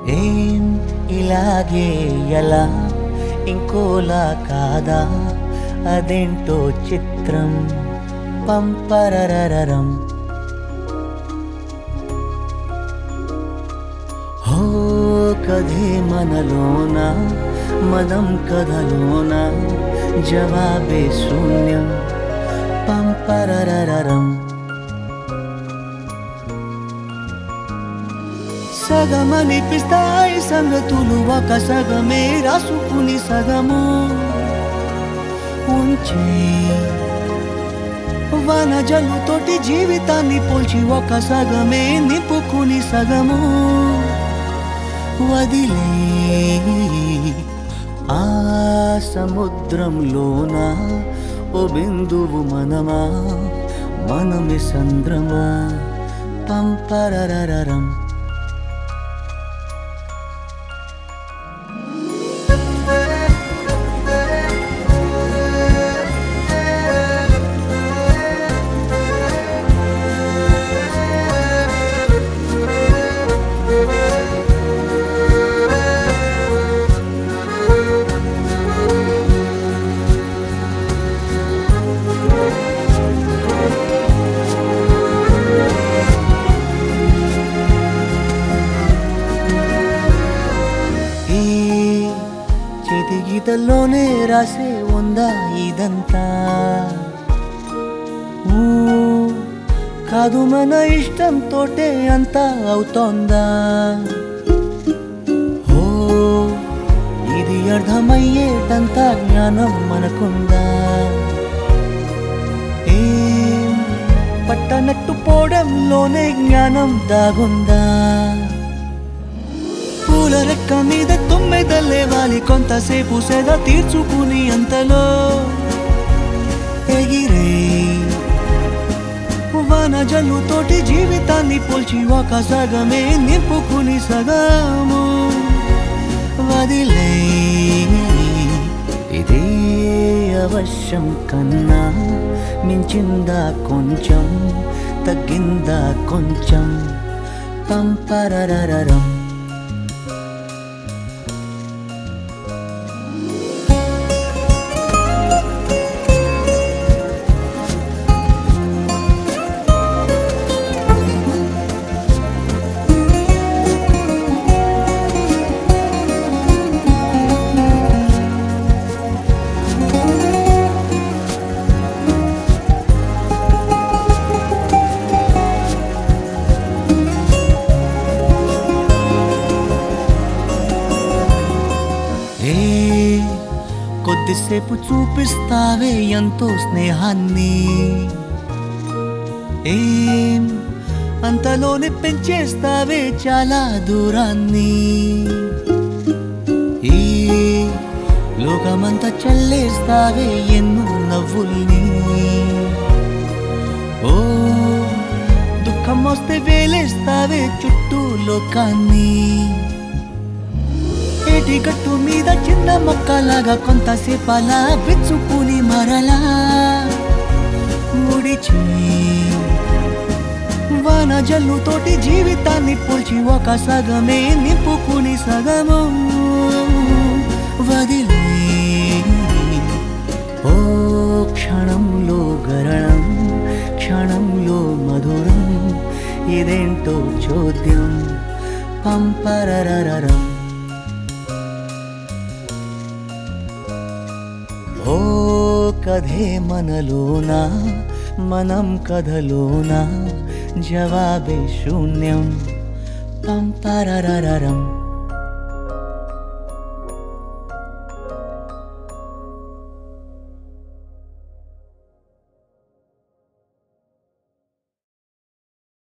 ఏం ఇలాగే ఎలా ఇంకోలా కాదా అదేంటో చిత్రం పంపరరరం హో కథే మనలోన మదం కథలోన జవాబే శూన్యం పంపరరరం సగమనిపిస్తాయి సంగతులు ఒక సగమే రాసుకుని సగము ఉంచే వన జల్లుతోటి జీవితాన్ని పోల్చి ఒక సగమే నింపుకుని సగము వదిలే ఆ సముద్రంలోన ఓ బిందువు మనమా మనమి సంద్రమా పంపరరరం ఈ చేతి గీతల్లోనే రాసే ఉందా ఇదంతా ఊ, కాదు మన ఇష్టంతోటే అంతా అవుతోందా ఓ ఇది అర్థమయ్యేటంత జ్ఞానం మనకుందా ఏం పట్టనట్టు పోవడంలోనే జ్ఞానం దాగుందా పూల రెక్క మీద తొమ్మిదల్లే వాలి కొంతసేపు సెద తీర్చుకుని అంతలో ఎగిరే వన జల్లుతోటి జీవితాన్ని పోల్చి ఒక సగమే నింపుకుని సగము వదిలే ఇదే అవశ్యం కన్నా మించిందా కొంచెం తగ్గిందా కొంచెం పంపరరరం ఏ కొద్దిసేపు చూపిస్తావే ఎంతో స్నేహాన్ని ఏం అంతలోనే పెంచేస్తావే చాలా దూరాన్ని ఈ లోకమంతా చల్లేస్తావే ఎన్నో నవ్వుల్ని ఓ దుఃఖం వస్తే వేలేస్తావే చుట్టూ లోకాన్ని ఏటి గట్టు మీద చిన్న మొక్కలాగా కొంతసేపు అలా విచ్చుకుని మరలా ముడిచి వాన జల్లుతోటి జీవితాన్ని పోల్చి ఒక సగమే నింపుకుని సగము వదిలే ఓ క్షణంలో గరణం క్షణంలో మధురం ఇదేంటో చోద్యం పంపరరరం ఓ కథే మనలోన మనం కథలోన జవాబే శూన్యం పంపరరరం